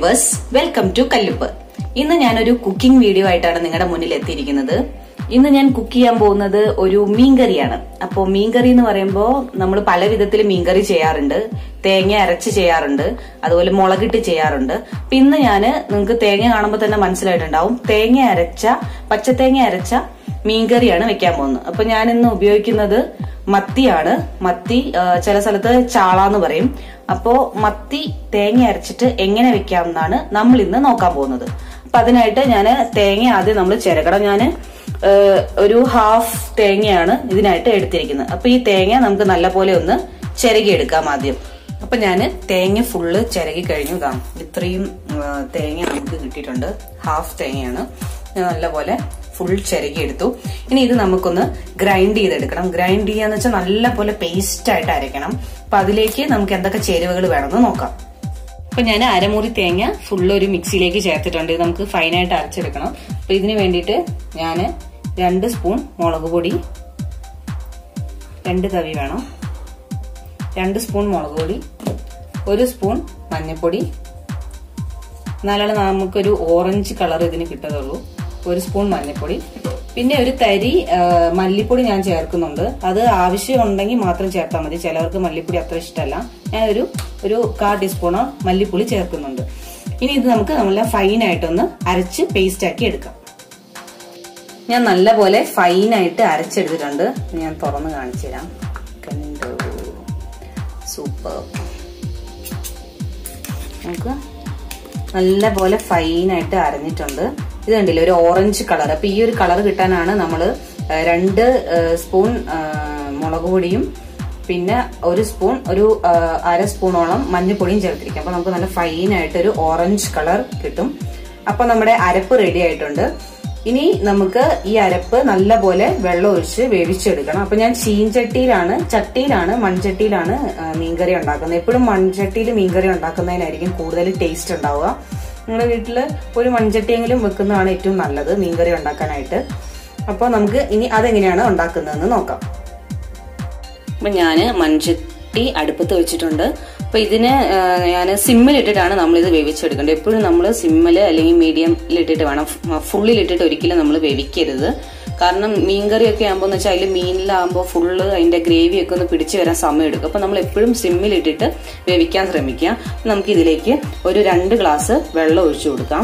viewers welcome to കല്ലുപ്പ് ഇന്ന് ഞാനൊരു കുക്കിംഗ് വീഡിയോ ആയിട്ടാണ് നിങ്ങളുടെ മുന്നിൽ എത്തിയിരിക്കുന്നത് ഇന്ന് ഞാൻ കുക്ക് ചെയ്യാൻ പോകുന്നത് ഒരു മീൻകറിയാണ് അപ്പോൾ മീൻകറി എന്ന് പറയുമ്പോൾ നമ്മൾ പല വിധത്തിൽ മീൻകറി ചെയ്യാറുണ്ട് തേങ്ങ അരച്ച് ചെയ്യാറുണ്ട് അതുപോലെ മുളകിട്ട് ചെയ്യാറുണ്ട് അപ്പൊ ഇന്ന് ഞാൻ നിങ്ങൾക്ക് തേങ്ങ കാണുമ്പോൾ തന്നെ മനസ്സിലായിട്ടുണ്ടാവും തേങ്ങ അരച്ച പച്ചത്തേങ്ങ അരച്ച മീൻകറിയാണ് വെക്കാൻ പോകുന്നത് അപ്പൊ ഞാൻ ഇന്ന് ഉപയോഗിക്കുന്നത് മത്തിയാണ് മത്തി ആ, ചില സ്ഥലത്ത് ചാള എന്ന് പറയും അപ്പോ മത്തി തേങ്ങ അരച്ചിട്ട് എങ്ങനെ വെക്കാം എന്നാണ് നമ്മൾ ഇന്ന് നോക്കാൻ പോകുന്നത് അപ്പൊ അതിനായിട്ട് ഞാൻ തേങ്ങ ആദ്യം നമ്മൾ ചിരകടം ഞാൻ ഒരു ഹാഫ് തേങ്ങയാണ് ഇതിനായിട്ട് എടുത്തിരിക്കുന്നത് അപ്പൊ ഈ തേങ്ങ നമുക്ക് നല്ലപോലെ ഒന്ന് ചിരകി എടുക്കാം ആദ്യം അപ്പൊ ഞാൻ തേങ്ങ ഫുള്ള് ചിരകി കഴിഞ്ഞു ഇതാ ഇത്രയും ആ, തേങ്ങ നമുക്ക് കിട്ടിയിട്ടുണ്ട് ഹാഫ് തേങ്ങയാണ് ഞാൻ നല്ലപോലെ ഫുൾ ചിരകി എടുത്തു ഇനി ഇത് നമുക്കൊന്ന് ഗ്രൈൻഡ് ചെയ്തെടുക്കണം ഗ്രൈൻഡ് ചെയ്യാന്ന് വെച്ചാൽ നല്ലപോലെ പേസ്റ്റ് ആയിട്ട് അരയ്ക്കണം അപ്പൊ അതിലേക്ക് നമുക്ക് എന്തൊക്കെ ചേരുവകൾ വേണമെന്ന് നോക്കാം അപ്പൊ ഞാൻ അരമുറി തേങ്ങ ഫുള്ള് ഒരു മിക്സിയിലേക്ക് ചേർത്തിട്ടുണ്ട് ഇത് നമുക്ക് ഫൈനായിട്ട് അരച്ചെടുക്കണം അപ്പൊ ഇതിന് വേണ്ടിയിട്ട് ഞാൻ രണ്ട് സ്പൂൺ മുളക് പൊടി രണ്ട് തവി വേണം രണ്ട് സ്പൂൺ മുളക് പൊടി ഒരു സ്പൂൺ മഞ്ഞൾപ്പൊടി എന്നാലാണ് നമുക്കൊരു ഓറഞ്ച് കളർ ഇതിന് കിട്ടത്തുള്ളൂ ഒരു സ്പൂൺ മഞ്ഞൾപ്പൊടി പിന്നെ ഒരു തരി ആ, മല്ലിപ്പൊടി ഞാൻ ചേർക്കുന്നുണ്ട് അത് ആവശ്യമുണ്ടെങ്കിൽ മാത്രം ചേർത്താൽ മതി ചിലവർക്ക് മല്ലിപ്പൊടി അത്ര ഇഷ്ടമല്ല ഞാൻ ഒരു ഒരു കാ ടീസ്പൂണോ മല്ലിപ്പൊടി ചേർക്കുന്നുണ്ട് ഇനി ഇത് നമുക്ക് നല്ല ഫൈനായിട്ടൊന്ന് അരച്ച് പേസ്റ്റ് ആക്കി എടുക്കാം ഞാൻ നല്ലപോലെ ഫൈനായിട്ട് അരച്ചെടുത്തിട്ടുണ്ട് ഞാൻ തുറന്ന് കാണിച്ചു തരാം കണ്ടോ സൂപ്പർ നമുക്ക് നല്ല പോലെ ഫൈനായിട്ട് അരഞ്ഞിട്ടുണ്ട് ഇത് കണ്ടില്ലേ ഒരു ഓറഞ്ച് കളർ അപ്പൊ ഈ ഒരു കളർ കിട്ടാനാണ് നമ്മൾ രണ്ട് സ്പൂൺ മുളക് പൊടിയും പിന്നെ ഒരു സ്പൂൺ ഒരു ആ, അര സ്പൂണോളം മഞ്ഞൾപ്പൊടിയും ചേർത്തിരിക്കും അപ്പൊ നമുക്ക് നല്ല ഫൈനായിട്ട് ഒരു ഓറഞ്ച് കളർ കിട്ടും അപ്പൊ നമ്മുടെ അരപ്പ് റെഡി ആയിട്ടുണ്ട് ഇനി നമുക്ക് ഈ അരപ്പ് നല്ലപോലെ വെള്ളം ഒഴിച്ച് വേവിച്ചെടുക്കണം അപ്പൊ ഞാൻ ചീൻചട്ടിയിലാണ് ചട്ടിയിലാണ് മൺചട്ടിയിലാണ് ആ, മീൻകറി ഉണ്ടാക്കുന്നത് എപ്പോഴും മൺചട്ടിയിൽ മീൻകറി ഉണ്ടാക്കുന്നതിനായിരിക്കും കൂടുതൽ ടേസ്റ്റ് ഉണ്ടാവുക നിങ്ങളുടെ വീട്ടിൽ ഒരു മൺചട്ടിയെങ്കിലും വെക്കുന്നതാണ് ഏറ്റവും നല്ലത് മീൻകറി ഉണ്ടാക്കാനായിട്ട് അപ്പോൾ നമുക്ക് ഇനി അതെങ്ങനെയാണ് ഉണ്ടാക്കുന്നതെന്ന് നോക്കാം അപ്പൊ ഞാന് മൺചട്ടി അടുപ്പത്ത് വെച്ചിട്ടുണ്ട് അപ്പൊ ഇതിന് ഞാൻ സിമ്മിലിട്ടിട്ടാണ് നമ്മൾ ഇത് വേവിച്ചെടുക്കേണ്ടത് എപ്പോഴും നമ്മൾ സിമ്മിൽ അല്ലെങ്കിൽ മീഡിയമിലിട്ടിട്ട് വേണം ഫുള്ളിലിട്ടിട്ട് ഒരിക്കലും നമ്മൾ വേവിക്കരുത് കാരണം മീൻകറിയൊക്കെ ആകുമ്പോൾ വെച്ചാൽ അതിൽ മീനിലാകുമ്പോൾ ഫുള്ള് അതിന്റെ ഗ്രേവി ഒക്കെ ഒന്ന് പിടിച്ചു വരാൻ സമയം എടുക്കും അപ്പൊ നമ്മൾ എപ്പോഴും സിമ്മിലിട്ടിട്ട് വേവിക്കാൻ ശ്രമിക്കുക നമുക്ക് ഇതിലേക്ക് ഒരു രണ്ട് ഗ്ലാസ് വെള്ളം ഒഴിച്ചു കൊടുക്കാം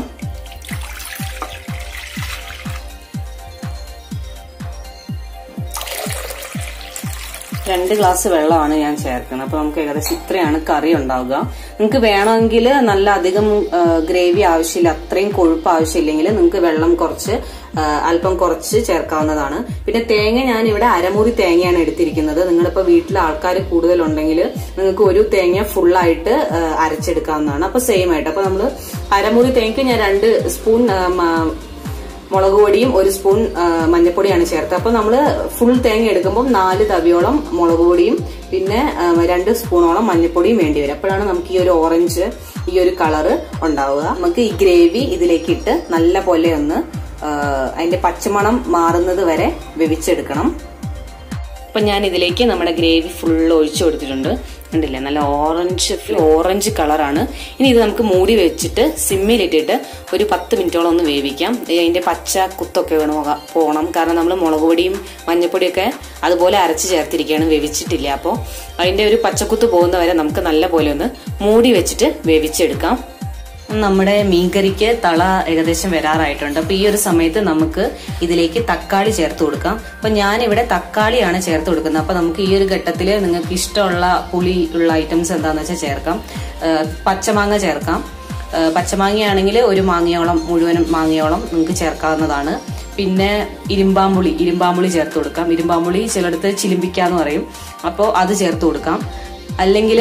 രണ്ട് ഗ്ലാസ് വെള്ളമാണ് ഞാൻ ചേർക്കുന്നത് അപ്പൊ നമുക്ക് ഏകദേശം ഇത്രയാണ് കറി ഉണ്ടാവുക നിങ്ങൾക്ക് വേണമെങ്കിൽ നല്ല അധികം ഗ്രേവി ആവശ്യമില്ല അത്രയും കൊഴുപ്പ് ആവശ്യമില്ലെങ്കിൽ നിങ്ങൾക്ക് വെള്ളം കുറച്ച് ആ, അല്പം കുറച്ച് ചേർക്കാവുന്നതാണ് പിന്നെ തേങ്ങ ഞാൻ ഇവിടെ അരമുറി തേങ്ങയാണ് എടുത്തിരിക്കുന്നത് നിങ്ങളിപ്പോ വീട്ടിൽ ആൾക്കാർ കൂടുതലുണ്ടെങ്കിൽ നിങ്ങൾക്ക് ഒരു തേങ്ങ ഫുള്ളായിട്ട് അരച്ചെടുക്കാവുന്നതാണ് അപ്പൊ സെയിം ആയിട്ട് അപ്പൊ നമ്മൾ അരമുറി തേങ്ങയ്ക്ക് ഞാൻ രണ്ട് സ്പൂൺ ആ, മ- മുളക് പൊടിയും ഒരു സ്പൂൺ ആ, മഞ്ഞൾപ്പൊടിയാണ് ചേർത്തത് അപ്പൊ നമ്മൾ ഫുൾ തേങ്ങ എടുക്കുമ്പോൾ നാല് തവിയോളം മുളക് പൊടിയും പിന്നെ ആ, രണ്ട് സ്പൂണോളം മഞ്ഞൾപ്പൊടിയും വേണ്ടി വരും അപ്പോഴാണ് നമുക്ക് ഈ ഒരു ഓറഞ്ച് ഈ ഒരു കളറ് ഉണ്ടാവുക നമുക്ക് ഈ ഗ്രേവി ഇതിലേക്ക് ഇട്ട് നല്ല പോലെ ഒന്ന് ആ, അതിന്റെ പച്ചമണം മാറുന്നത് വരെ വേവിച്ചെടുക്കണം അപ്പൊ ഞാൻ ഇതിലേക്ക് നമ്മുടെ ഗ്രേവി ഫുൾ ഒഴിച്ചു കൊടുത്തിട്ടുണ്ട് കണ്ടില്ലേ നല്ല ഓറഞ്ച് ഓറഞ്ച് കളറാണ് ഇനി ഇത് നമുക്ക് മൂടി വെച്ചിട്ട് സിമ്മിലിട്ടിട്ട് ഒരു പത്ത് മിനിറ്റോളം ഒന്ന് വേവിക്കാം ഈ അതിന്റെ പച്ച കുത്തൊക്കെ വേണം പോകാം- പോകണം കാരണം നമ്മൾ മുളക് പൊടിയും മഞ്ഞപ്പൊടിയൊക്കെ അതുപോലെ അരച്ച് ചേർത്തിരിക്കുകയാണ് വേവിച്ചിട്ടില്ല അപ്പോൾ അതിന്റെ ഒരു പച്ചക്കുത്ത് പോകുന്ന വരെ നമുക്ക് നല്ല പോലെ ഒന്ന് മൂടി വെച്ചിട്ട് വേവിച്ചെടുക്കാം നമ്മുടെ മീൻകറിക്ക് തള ഏകദേശം വരാറായിട്ടുണ്ട് അപ്പൊ ഈ ഒരു സമയത്ത് നമുക്ക് ഇതിലേക്ക് തക്കാളി ചേർത്ത് കൊടുക്കാം അപ്പൊ ഞാനിവിടെ തക്കാളിയാണ് ചേർത്ത് കൊടുക്കുന്നത് അപ്പൊ നമുക്ക് ഈ ഒരു ഘട്ടത്തിൽ നിങ്ങൾക്ക് ഇഷ്ടമുള്ള പുളി ഉള്ള ഐറ്റംസ് എന്താന്ന് വെച്ചാൽ ചേർക്കാം ഏഹ് പച്ചമാങ്ങ ചേർക്കാം ഏഹ് പച്ചമാങ്ങയാണെങ്കിൽ ഒരു മാങ്ങയോളം മുഴുവനും മാങ്ങയോളം നിങ്ങൾക്ക് ചേർക്കാവുന്നതാണ് പിന്നെ ഇരുമ്പാമ്പുളി ഇരുമ്പാമ്പുളി ചേർത്ത് കൊടുക്കാം ഇരുമ്പാമ്പുളി ചിലടത്ത് ചിലിമ്പിക്കാന്ന് പറയും അപ്പോൾ അത് ചേർത്ത് കൊടുക്കാം അല്ലെങ്കിൽ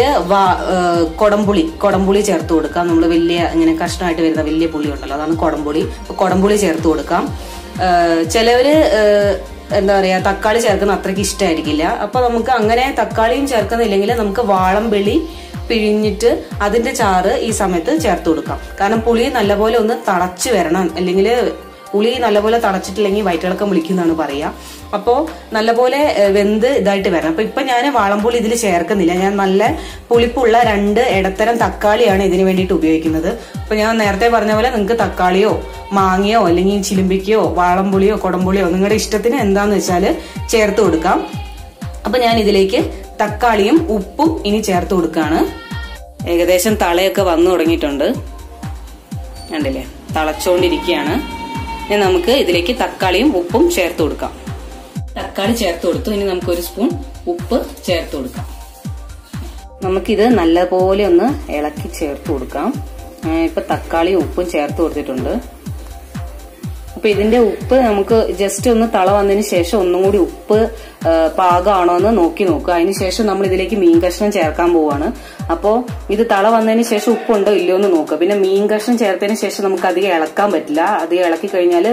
കൊടംപുളി കൊടംപുളി ചേർത്ത് കൊടുക്കാം നമ്മൾ വലിയ ഇങ്ങനെ കഷ്ണമായിട്ട് വരുന്ന വലിയ പുളി ഉണ്ടല്ലോ അതാണ് കൊടംപുളി അപ്പൊ കൊടംപുളി ചേർത്ത് കൊടുക്കാം ഏഹ് ചിലവര് ഏഹ് എന്താ പറയാ തക്കാളി ചേർക്കുന്ന അത്രയ്ക്ക് ഇഷ്ടമായിരിക്കില്ല അപ്പൊ നമുക്ക് അങ്ങനെ തക്കാളിയും ചേർക്കുന്നില്ലെങ്കിൽ നമുക്ക് വാളംപെളി പിഴിഞ്ഞിട്ട് അതിന്റെ ചാറ് ഈ സമയത്ത് ചേർത്ത് കൊടുക്കാം കാരണം പുളി നല്ലപോലെ ഒന്ന് തളച്ച് വരണം അല്ലെങ്കിൽ പുളി നല്ലപോലെ തളച്ചിട്ടില്ലെങ്കിൽ വയറ്റിളക്കം വിളിക്കുന്നതാണ് പറയാ അപ്പോൾ നല്ലപോലെ ഏഹ്, വെന്ത് ഇതായിട്ട് വരണം അപ്പൊ ഇപ്പൊ ഞാൻ വാളംപുളി ഇതിൽ ചേർക്കുന്നില്ല ഞാൻ നല്ല പുളിപ്പുള്ള രണ്ട് ഇടത്തരം തക്കാളിയാണ് ഇതിന് വേണ്ടിയിട്ട് ഉപയോഗിക്കുന്നത് അപ്പൊ ഞാൻ നേരത്തെ പറഞ്ഞ പോലെ നിങ്ങൾക്ക് തക്കാളിയോ മാങ്ങയോ അല്ലെങ്കിൽ ചിലുമ്പിക്കയോ വാളംപുളിയോ കൊടംപുളിയോ നിങ്ങളുടെ ഇഷ്ടത്തിന് എന്താന്ന് വെച്ചാൽ ചേർത്ത് കൊടുക്കാം അപ്പൊ ഞാൻ ഇതിലേക്ക് തക്കാളിയും ഉപ്പും ഇനി ചേർത്ത് കൊടുക്കാണ് ഏകദേശം തളയൊക്കെ വന്നു തുടങ്ങിയിട്ടുണ്ട് കണ്ടില്ലേ തളച്ചോണ്ടിരിക്കുകയാണ് ഇനി നമുക്ക് ഇതിലേക്ക് തക്കാളിയും ഉപ്പും ചേർത്ത് കൊടുക്കാം തക്കാളി ചേർത്ത് കൊടുത്തു ഇനി നമുക്ക് ഒരു സ്പൂൺ ഉപ്പ് ചേർത്ത് കൊടുക്കാം നമുക്കിത് നല്ലപോലെ ഒന്ന് ഇളക്കി ചേർത്ത് കൊടുക്കാം ആ, ഇപ്പൊ തക്കാളിയും ഉപ്പും ചേർത്ത് കൊടുത്തിട്ടുണ്ട് അപ്പൊ ഇതിന്റെ ഉപ്പ് നമുക്ക് ജസ്റ്റ് ഒന്ന് തള വന്നതിന് ശേഷം ഒന്നും കൂടി ഉപ്പ് ആ, പാകമാണോ എന്ന് നോക്കി നോക്കുക അതിന് ശേഷം നമ്മൾ ഇതിലേക്ക് മീൻ കഷ്ണം ചേർക്കാൻ പോവാണ് അപ്പോ ഇത് തള വന്നതിന് ശേഷം ഉപ്പുണ്ടോ ഇല്ലയോ എന്ന് നോക്കുക പിന്നെ മീൻ കഷ്ണം ചേർത്തതിന് ശേഷം നമുക്ക് അധികം ഇളക്കാൻ പറ്റില്ല അധികം ഇളക്കി കഴിഞ്ഞാൽ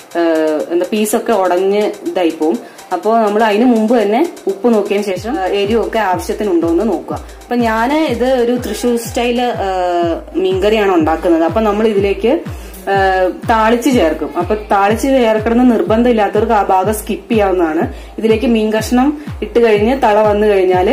എന്താ പീസൊക്കെ ഉടഞ്ഞ് ഇതായി പോവും അപ്പോൾ നമ്മൾ അതിന് മുമ്പ് തന്നെ ഉപ്പ് നോക്കിയതിന് ശേഷം ആ, എരിവൊക്കെ ആവശ്യത്തിനുണ്ടോ എന്ന് നോക്കുക അപ്പൊ ഞാൻ ഇത് ഒരു തൃശ്ശൂർ സ്റ്റൈല് ആ, മീൻകറിയാണ് ഉണ്ടാക്കുന്നത് അപ്പൊ നമ്മൾ ഇതിലേക്ക് ആ, താളിച്ച് ചേർക്കും അപ്പൊ താളിച്ച് ചേർക്കണമെന്ന് നിർബന്ധമില്ലാത്തവർക്ക് ആ ഭാഗം സ്കിപ്പ് ചെയ്യാവുന്നതാണ് ഇതിലേക്ക് മീൻ കഷ്ണം ഇട്ട് കഴിഞ്ഞ് തള വന്നു കഴിഞ്ഞാല്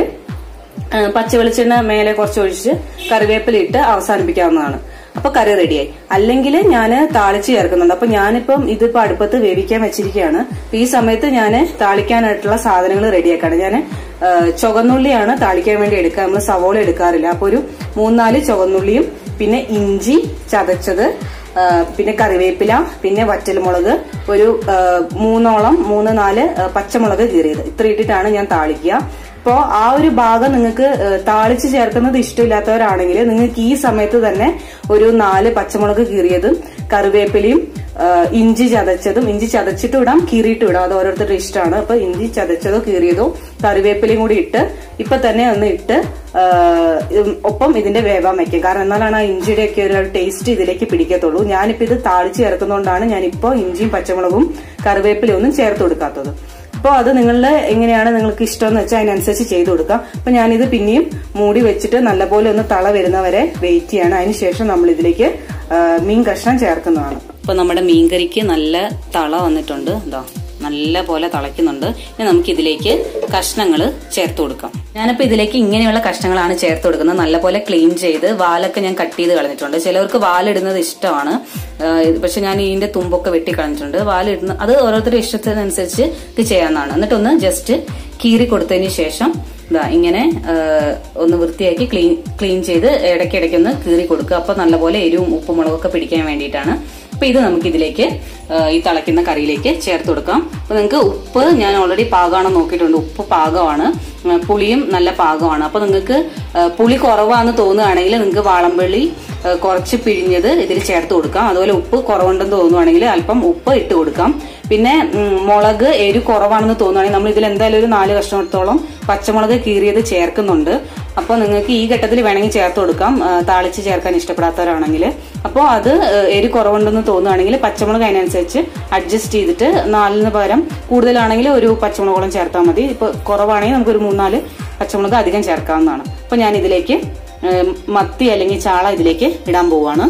ആ, പച്ച വെളിച്ചെണ്ണ മേലെ കുറച്ച് ഒഴിച്ച് കറിവേപ്പില ഇട്ട് അവസാനിപ്പിക്കാവുന്നതാണ് അപ്പൊ കറി റെഡിയായി അല്ലെങ്കിൽ ഞാൻ താളിച്ച് ചേർക്കുന്നുണ്ട് അപ്പൊ ഞാനിപ്പം ഇതിപ്പോ അടുപ്പത്ത് വേവിക്കാൻ വെച്ചിരിക്കുകയാണ് അപ്പൊ ഈ സമയത്ത് ഞാൻ താളിക്കാനായിട്ടുള്ള സാധനങ്ങൾ റെഡിയാക്കാണ് ഞാൻ ചുവന്നുള്ളിയാണ് താളിക്കാൻ വേണ്ടി എടുക്കുക നമ്മൾ സവോള എടുക്കാറില്ല അപ്പൊ ഒരു മൂന്നാല് ചുവന്നുള്ളിയും പിന്നെ ഇഞ്ചി ചതച്ചത് ആ, പിന്നെ കറിവേപ്പില പിന്നെ വറ്റൽമുളക് ഒരു ആ, മൂന്നോളം മൂന്ന് നാല് ആ, പച്ചമുളക് കീറിയത് ഇത്ര ഇട്ടിട്ടാണ് ഞാൻ താളിക്കുക അപ്പോൾ ആ ഒരു ഭാഗം നിങ്ങൾക്ക് ആ, താളിച്ച് ചേർക്കുന്നത് ഇഷ്ടമില്ലാത്തവരാണെങ്കിൽ നിങ്ങൾക്ക് ഈ സമയത്ത് തന്നെ ഒരു നാല് പച്ചമുളക് കീറിയതും കറിവേപ്പിലയും ആ, ഇഞ്ചി ചതച്ചതും ഇഞ്ചി ചതച്ചിട്ട് ഇടാം കീറിയിട്ട് ഇടാം അത് ഓരോരുത്തരുടെ ഇഷ്ടമാണ് അപ്പൊ ഇഞ്ചി ചതച്ചതോ കീറിയതോ കറിവേപ്പിലയും കൂടി ഇട്ട് ഇപ്പൊ തന്നെ ഒന്ന് ഇട്ട് ആ, ഉം, ഒപ്പം ഇതിന്റെ വേവാൻ വെക്കും കാരണം എന്നാലാണ് ആ ഇഞ്ചിയുടെ ഒക്കെ ഒരു ടേസ്റ്റ് ഇതിലേക്ക് പിടിക്കത്തുള്ളൂ ഞാനിപ്പോ ഇത് താളിച്ച് ചേർക്കുന്നതുകൊണ്ടാണ് ഞാനിപ്പോ ഇഞ്ചിയും പച്ചമുളകും കറിവേപ്പിലയും ഒന്നും ചേർത്ത് കൊടുക്കാത്തത് അപ്പോൾ അത് നിങ്ങളുടെ എങ്ങനെയാണ് നിങ്ങൾക്ക് ഇഷ്ടമെന്ന് വെച്ചാൽ അതിനനുസരിച്ച് ചെയ്ത് കൊടുക്കാം അപ്പൊ ഞാനിത് പിന്നെയും മൂടി വെച്ചിട്ട് നല്ലപോലെ ഒന്ന് തള വരുന്നവരെ വെയിറ്റ് ചെയ്യണം അതിനുശേഷം നമ്മൾ ഇതിലേക്ക് ആ, മീൻ കഷ്ണം ചേർക്കുന്നതാണ് ഇപ്പൊ നമ്മുടെ മീൻകറിക്ക് നല്ല തള വന്നിട്ടുണ്ട് ഇതാ നല്ല പോലെ തിളയ്ക്കുന്നുണ്ട് ഇനി നമുക്ക് ഇതിലേക്ക് കഷ്ണങ്ങൾ ചേർത്ത് കൊടുക്കാം ഞാനിപ്പോ ഇതിലേക്ക് ഇങ്ങനെയുള്ള കഷ്ണങ്ങളാണ് ചേർത്ത് കൊടുക്കുന്നത് നല്ലപോലെ ക്ലീൻ ചെയ്ത് വാലൊക്കെ ഞാൻ കട്ട് ചെയ്ത് കളഞ്ഞിട്ടുണ്ട് ചിലവർക്ക് വാലിടുന്നത് ഇഷ്ടമാണ് ആഹ് ഇത് പക്ഷെ ഞാൻ ഇതിന്റെ തുമ്പൊക്കെ വെട്ടി കളഞ്ഞിട്ടുണ്ട് വാലിടുന്ന അത് ഓരോരുത്തരുടെ ഇഷ്ടത്തിനനുസരിച്ച് ഇത് ചെയ്യാവുന്നതാണ് എന്നിട്ടൊന്ന് ജസ്റ്റ് കീറി കൊടുത്തതിന് ശേഷം ഇതാ ഇങ്ങനെ ആഹ് ഒന്ന് വൃത്തിയാക്കി ക്ലീൻ ക്ലീൻ ചെയ്ത് ഇടയ്ക്കിടയ്ക്ക് ഒന്ന് കീറി കൊടുക്കുക അപ്പൊ നല്ലപോലെ എരിവും ഉപ്പും മുളകൊക്കെ പിടിക്കാൻ വേണ്ടിയിട്ടാണ് അപ്പൊ ഇത് നമുക്ക് ഇതിലേക്ക് ആഹ് ഈ തിളയ്ക്കുന്ന കറിയിലേക്ക് ചേർത്ത് കൊടുക്കാം അപ്പൊ നിങ്ങൾക്ക് ഉപ്പ് ഞാൻ ഓൾറെഡി പാകമാണെന്ന് നോക്കിയിട്ടുണ്ട് ഉപ്പ് പാകമാണ് ആഹ് പുളിയും നല്ല പാകമാണ് അപ്പൊ നിങ്ങൾക്ക് ആഹ് പുളി കുറവാന്ന് തോന്നുകയാണെങ്കിൽ നിങ്ങൾക്ക് വാളംപള്ളി ആഹ് കുറച്ച് പിഴിഞ്ഞത് ഇതിൽ ചേർത്ത് കൊടുക്കാം അതുപോലെ ഉപ്പ് കുറവുണ്ടെന്ന് തോന്നുവാണെങ്കിൽ അല്പം ഉപ്പ് ഇട്ട് കൊടുക്കാം പിന്നെ ഉം, മുളക് എരി കുറവാണെന്ന് തോന്നുവാണെങ്കിൽ നമ്മൾ ഇതിൽ എന്തായാലും ഒരു നാല് കഷ്ണത്തോളം പച്ചമുളക് കീറിയത് ചേർക്കുന്നുണ്ട് അപ്പോൾ നിങ്ങൾക്ക് ഈ ഘട്ടത്തിൽ വേണമെങ്കിൽ ചേർത്ത് കൊടുക്കാം ആ, താളിച്ച് ചേർക്കാൻ ഇഷ്ടപ്പെടാത്തവരാണെങ്കിൽ അപ്പോൾ അത് ആ, എരി കുറവുണ്ടെന്ന് തോന്നുകയാണെങ്കിൽ പച്ചമുളക് അതിനനുസരിച്ച് അഡ്ജസ്റ്റ് ചെയ്തിട്ട് നാലിന് പകരം കൂടുതലാണെങ്കിൽ ഒരു പച്ചമുളകോളം ചേർത്താൽ മതി ഇപ്പോൾ കുറവാണെങ്കിൽ നമുക്കൊരു മൂന്നാല് പച്ചമുളക് അധികം ചേർക്കാവുന്നതാണ് അപ്പോൾ ഞാൻ ഇതിലേക്ക് ആ, മത്തി അല്ലെങ്കിൽ ചാള ഇതിലേക്ക് ഇടാൻ പോവാണ്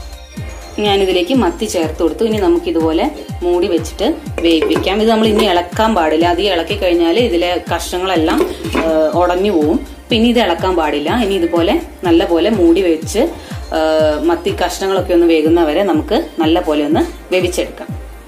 ഞാനിതിലേക്ക് മത്തി ചേർത്ത് കൊടുത്തു ഇനി നമുക്ക് ഇതുപോലെ മൂടി വെച്ചിട്ട് വേവിപ്പിക്കാം ഇത് നമ്മൾ ഇനി ഇളക്കാൻ പാടില്ല അത് ഇളക്കി കഴിഞ്ഞാൽ ഇതിലെ കഷ്ണങ്ങളെല്ലാം ആ, ഉടഞ്ഞു പോവും പിന്നെ ഇത് ഇളക്കാൻ പാടില്ല ഇനി ഇതുപോലെ നല്ല പോലെ മൂടി വെച്ച് ആ, മത്തി കഷ്ണങ്ങളൊക്കെ ഒന്ന് വേകുന്നവരെ നമുക്ക് നല്ല പോലെ ഒന്ന് വേവിച്ചെടുക്കാം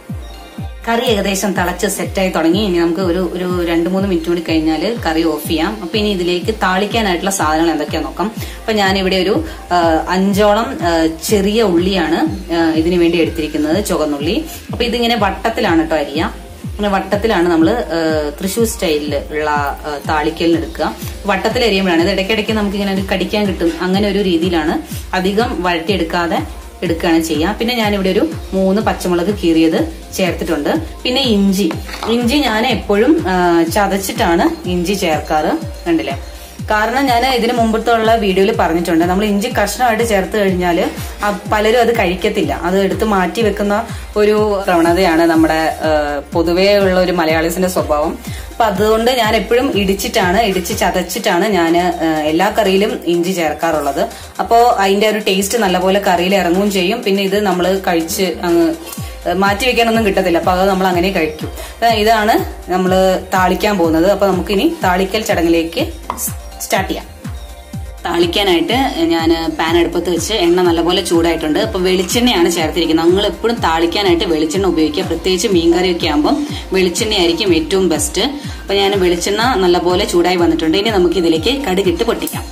കറി ഏകദേശം തിളച്ച് സെറ്റായി തുടങ്ങി ഇനി നമുക്ക് ഒരു ഒരു രണ്ട് മൂന്ന് മിനിറ്റ് കൂടി കഴിഞ്ഞാൽ കറി ഓഫ് ചെയ്യാം അപ്പൊ ഇനി ഇതിലേക്ക് താളിക്കാനായിട്ടുള്ള സാധനങ്ങൾ എന്തൊക്കെയാ നോക്കാം അപ്പൊ ഞാൻ ഇവിടെ ഒരു ആ, അഞ്ചോളം ആ, ചെറിയ ഉള്ളിയാണ് ആ, ഇതിനു വേണ്ടി എടുത്തിരിക്കുന്നത് ചുവന്നുള്ളി അപ്പൊ ഇതിങ്ങനെ വട്ടത്തിലാണ് കേട്ടോ അരിയ അങ്ങനെ വട്ടത്തിലാണ് നമ്മൾ തൃശ്ശൂർ സ്റ്റൈലിൽ ഉള്ള ആ, താളിക്കലിന് എടുക്കുക വട്ടത്തിൽ അരിയുമ്പോഴാണ് ഇത് ഇടയ്ക്കിടയ്ക്ക് നമുക്ക് ഇങ്ങനെ ഒരു കടിക്കാൻ കിട്ടും അങ്ങനെ ഒരു രീതിയിലാണ് അധികം വഴറ്റിയെടുക്കാതെ എടുക്കുകയാണ് ചെയ്യുക പിന്നെ ഞാനിവിടെ ഒരു മൂന്ന് പച്ചമുളക് കീറിയത് ചേർത്തിട്ടുണ്ട് പിന്നെ ഇഞ്ചി ഇഞ്ചി ഞാൻ എപ്പോഴും ആ, ചതച്ചിട്ടാണ് ഇഞ്ചി ചേർക്കാറ് കണ്ടില്ലേ കാരണം ഞാൻ ഇതിന് മുമ്പത്തുള്ള വീഡിയോയിൽ പറഞ്ഞിട്ടുണ്ട് നമ്മൾ ഇഞ്ചി കഷ്ണമായിട്ട് ചേർത്ത് കഴിഞ്ഞാൽ പലരും അത് കഴിക്കത്തില്ല അത് എടുത്ത് മാറ്റി വെക്കുന്ന ഒരു പ്രവണതയാണ് നമ്മുടെ ആ, പൊതുവേ ഉള്ള ഒരു മലയാളീസിന്റെ സ്വഭാവം അപ്പൊ അതുകൊണ്ട് ഞാൻ എപ്പോഴും ഇടിച്ചിട്ടാണ് ഇടിച്ച് ചതച്ചിട്ടാണ് ഞാൻ എല്ലാ കറിയിലും ഇഞ്ചി ചേർക്കാറുള്ളത് അപ്പോൾ അതിന്റെ ഒരു ടേസ്റ്റ് നല്ലപോലെ കറിയിൽ ഇറങ്ങുകയും ചെയ്യും പിന്നെ ഇത് നമ്മൾ കഴിച്ച് അങ്ങ് മാറ്റി വെക്കാനൊന്നും കിട്ടത്തില്ല അപ്പൊ അത് നമ്മൾ അങ്ങനെ കഴിക്കും അപ്പൊ ഇതാണ് നമ്മൾ താളിക്കാൻ പോകുന്നത് അപ്പൊ നമുക്കിനി താളിക്കൽ ചടങ്ങിലേക്ക് സ്റ്റാർട്ട് ചെയ്യാം താളിക്കാനായിട്ട് ഞാൻ പാൻ അടുപ്പത്ത് വെച്ച് എണ്ണ നല്ലപോലെ ചൂടായിട്ടുണ്ട് അപ്പൊ വെളിച്ചെണ്ണയാണ് ചേർത്തിരിക്കുന്നത് നിങ്ങൾ എപ്പോഴും താളിക്കാനായിട്ട് വെളിച്ചെണ്ണ ഉപയോഗിക്കുക പ്രത്യേകിച്ച് മീൻകറിയൊക്കെ ആകുമ്പോൾ വെളിച്ചെണ്ണയായിരിക്കും ഏറ്റവും ബെസ്റ്റ് അപ്പൊ ഞാൻ വെളിച്ചെണ്ണ നല്ലപോലെ ചൂടായി വന്നിട്ടുണ്ട് ഇനി നമുക്ക് ഇതിലേക്ക് കടുകിട്ട് പൊട്ടിക്കാം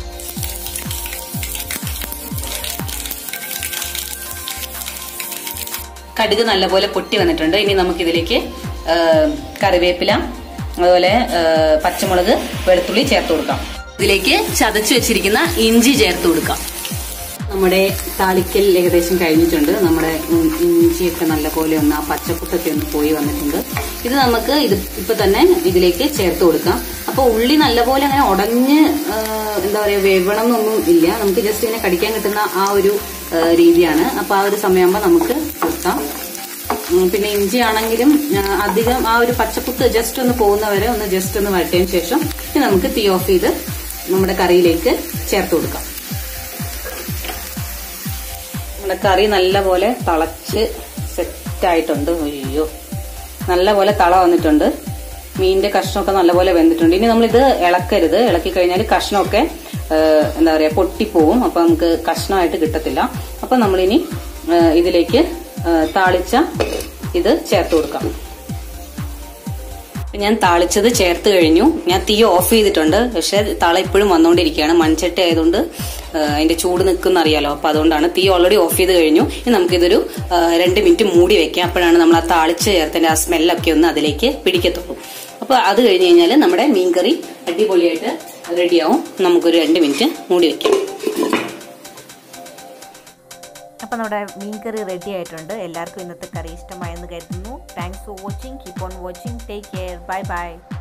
കടുക് നല്ലപോലെ പൊട്ടി വന്നിട്ടുണ്ട് ഇനി നമുക്കിതിലേക്ക് ആ, കറിവേപ്പില അതുപോലെ ആ, പച്ചമുളക് വെളുത്തുള്ളി ചേർത്ത് കൊടുക്കാം ഇതിലേക്ക് ചതച്ച് വെച്ചിരിക്കുന്ന ഇഞ്ചി ചേർത്ത് കൊടുക്കാം നമ്മുടെ താളിക്കൽ ഏകദേശം കഴിഞ്ഞിട്ടുണ്ട് നമ്മുടെ ഉം, ഇഞ്ചിയൊക്കെ നല്ലപോലെ ഒന്ന് ആ പച്ചപ്പുത്തൊക്കെ ഒന്ന് പോയി വന്നിട്ടുണ്ട് ഇത് നമുക്ക് ഇത് ഇപ്പൊ തന്നെ ഇതിലേക്ക് ചേർത്ത് കൊടുക്കാം അപ്പൊ ഉള്ളി നല്ലപോലെ അങ്ങനെ ഉടഞ്ഞ് ആ, എന്താ പറയാ വേവണം എന്നൊന്നും ഇല്ല നമുക്ക് ജസ്റ്റ് ഇങ്ങനെ കടിക്കാൻ കിട്ടുന്ന ആ ഒരു ആ, രീതിയാണ് അപ്പൊ ആ ഒരു സമയമാകുമ്പോൾ നമുക്ക് നിർത്താം ഉം, പിന്നെ ഇഞ്ചി ആണെങ്കിലും ആ, അധികം ആ ഒരു പച്ചക്കുത്ത് ജസ്റ്റ് ഒന്ന് പോകുന്നവരെ ഒന്ന് ജസ്റ്റ് ഒന്ന് വഴറ്റിയതിനു ശേഷം ഇനി നമുക്ക് തീ ഓഫ് ചെയ്ത് നമ്മുടെ കറിയിലേക്ക് ചേർത്ത് കൊടുക്കാം നമ്മുടെ കറി നല്ലപോലെ തിളച്ച് സെറ്റായിട്ടുണ്ട് അയ്യോ നല്ലപോലെ തള വന്നിട്ടുണ്ട് മീനിന്റെ കഷ്ണമൊക്കെ നല്ലപോലെ വെന്തിട്ടുണ്ട് ഇനി നമ്മളിത് ഇളക്കരുത് ഇളക്കി കഴിഞ്ഞാൽ കഷ്ണമൊക്കെ ആ, എന്താ പറയാ പൊട്ടിപ്പോവും അപ്പൊ നമുക്ക് കഷ്ണമായിട്ട് കിട്ടത്തില്ല അപ്പൊ നമ്മളിനി ആ, ഇതിലേക്ക് ആ, താളിച്ച ഇത് ചേർത്ത് കൊടുക്കാം ഇപ്പൊ ഞാൻ താളിച്ചത് ചേർത്ത് കഴിഞ്ഞു ഞാൻ തീ ഓഫ് ചെയ്തിട്ടുണ്ട് പക്ഷെ തള ഇപ്പോഴും വന്നുകൊണ്ടിരിക്കുകയാണ് മൺചട്ടി ആയതുകൊണ്ട് ആ, അതിന്റെ ചൂട് നിൽക്കുന്ന അറിയാലോ അപ്പൊ അതുകൊണ്ടാണ് തീ ഓൾറെഡി ഓഫ് ചെയ്ത് കഴിഞ്ഞു ഇനി നമുക്കിതൊരു ആ, രണ്ട് മിനിറ്റ് മൂടി വെക്കാം അപ്പോഴാണ് നമ്മൾ ആ താളിച്ച് ചേർത്തതിന്റെ ആ സ്മെല്ലൊക്കെ ഒന്ന് അതിലേക്ക് പിടിക്കത്തുള്ളൂ അപ്പൊ അത് കഴിഞ്ഞ് കഴിഞ്ഞാൽ നമ്മുടെ മീൻകറി അടിപൊളിയായിട്ട് റെഡിയാവും നമുക്കൊരു രണ്ട് മിനിറ്റ് മൂടി വെക്കാം അപ്പോൾ നമ്മുടെ മീൻ കറി റെഡി ആയിട്ടുണ്ട് എല്ലാവർക്കും ഇന്നത്തെ കറി ഇഷ്ടമായെന്ന് കരുതുന്നു thanks for watching keep on watching take care bye by